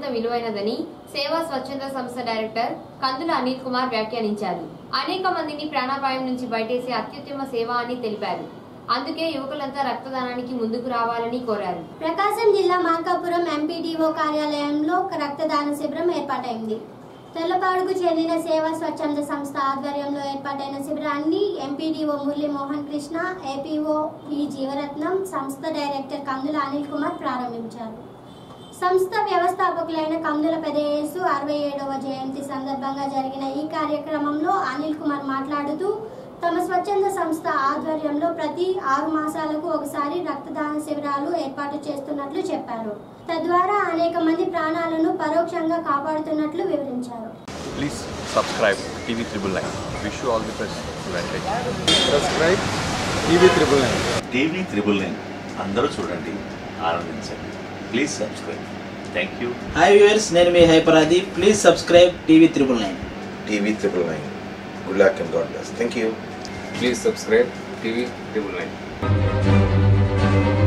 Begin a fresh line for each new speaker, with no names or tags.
విలువైనదని సేవా స్వచ్ఛంద సంస్థ డైరెక్టర్ కందుల అనిల్ కుమార్ వ్యాఖ్యానించారు అనేక మందిని ప్రాణాపాయం నుంచి బయటేసే అత్యుత్తమ సేవ అని తెలిపారు అందుకే యువకులంతా రక్తదానానికి ముందుకు రావాలని కోరారు
ప్రకాశం జిల్లా మార్కాపురం ఎంపీడీఓ కార్యాలయంలో ఒక రక్తదాన శిబిరం ఏర్పాటైంది తెల్లపాడుకు చెందిన సేవా స్వచ్ఛంద సంస్థ ఆధ్వర్యంలో ఏర్పాటైన శిబిరాన్ని MPDO Murali Mohan Krishna APO P Jeevaratnam సంస్థ డైరెక్టర్ కందుల అనిల్ కుమార్ ప్రారంభించారు సంస్థ వ్యవస్థాపకులైన కందుల పెదయేసు అరవై ఏడవ జయంతి సందర్భంగా జరిగిన ఈ కార్యక్రమంలో అనిల్ కుమార్ మాట్లాడుతూ తమ స్వచ్ఛంద సంస్థ ఆధ్వర్యంలో ప్రతి ఆరు మాసాలకు ఒకసారి రక్తదాన శిబిరాలు ఏర్పాటు చేస్తున్నట్లు చెప్పారు తద్వారా అనేక మంది ప్రాణాలను పరోక్షంగా కాపాడుతున్నట్లు వివరించారు
Please subscribe TV Triple Nine. Wish you all the best. Advantage.
Subscribe TV triple nine
TV triple nine అందరూ చూడండి ఆనందించండి please subscribe thank you
hi viewers నేను మీ హైపరాది please subscribe TV triple nine
TV triple nine. Good luck and God bless. Thank you.
Please subscribe TV triple nine